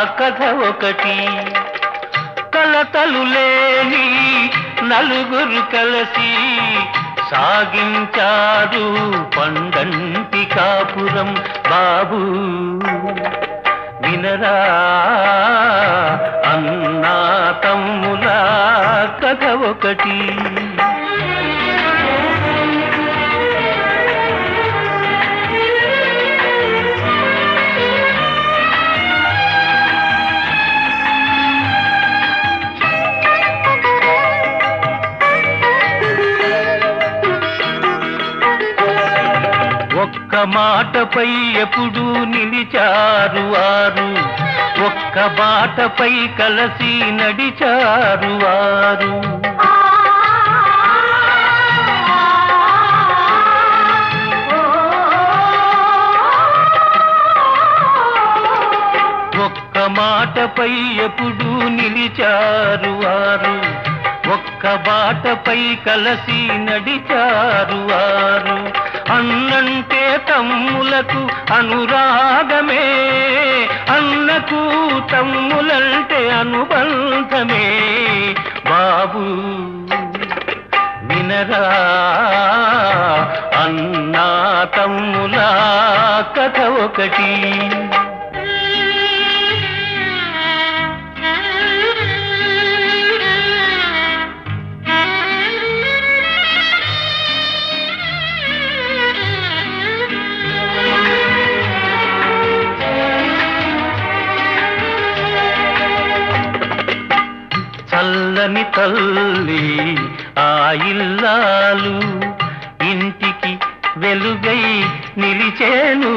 కథ ఒకటి కలతలు లేని నలుగురు కలిసి సాగించారు పండంటి కాపురం బాబు వినరా అన్నా తమ్ముల కథ ఒకటి ఒక్క మాటపై ఎప్పుడు నిలిచారు వారు ఒక్క బాటపై కలసి నడిచారు వారు ఒక్క మాటపై ఎప్పుడు నిలిచారు వారు ఒక్క బాటపై కలసి నడిచారు వారు అన్నంటే తమ్ములకు అనురాగమే అన్నకు తమ్ములంటే అనుబంధమే బాబు వినరా అన్నా తమ్ముల కథ ఒకటి చల్లని తల్లి ఆ ఇల్లాలు ఇంటికి వెలుగై నిలిచేను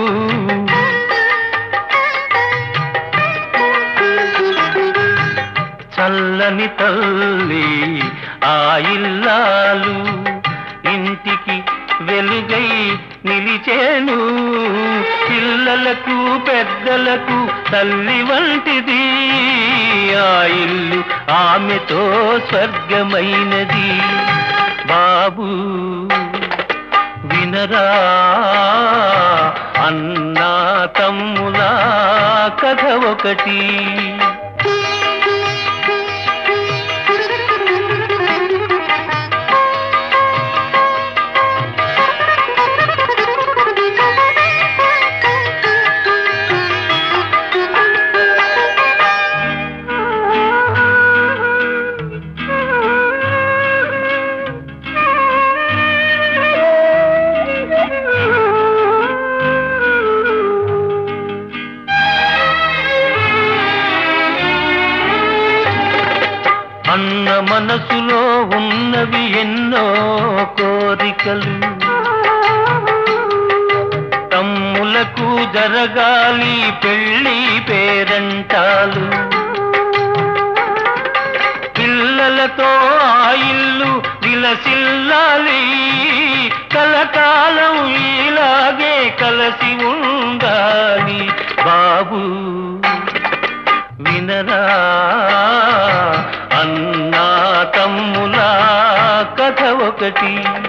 చల్లని తల్లి ఆ ఇల్లాలు ఇంటికి వెలుగై నిలిచేను పిల్లలకు పెద్దలకు తల్లి వంటిది ఆ ఇల్లు ఆమెతో స్వర్గమైనది బాబు వినరా అన్నా తమ్ముల కథ ఒకటి అన్న మనసులో ఉన్నవి ఎన్నో కోరికలు తమ్ములకు జరగాలి పెళ్ళి పేరంటాలు పిల్లలతో ఆ ఇల్లు విలసిల్లాలి కలకాలం ఇలాగే కలసి ఉండాలి బాబు వినరా అన్నా తమ్ముల కథ ఒకటి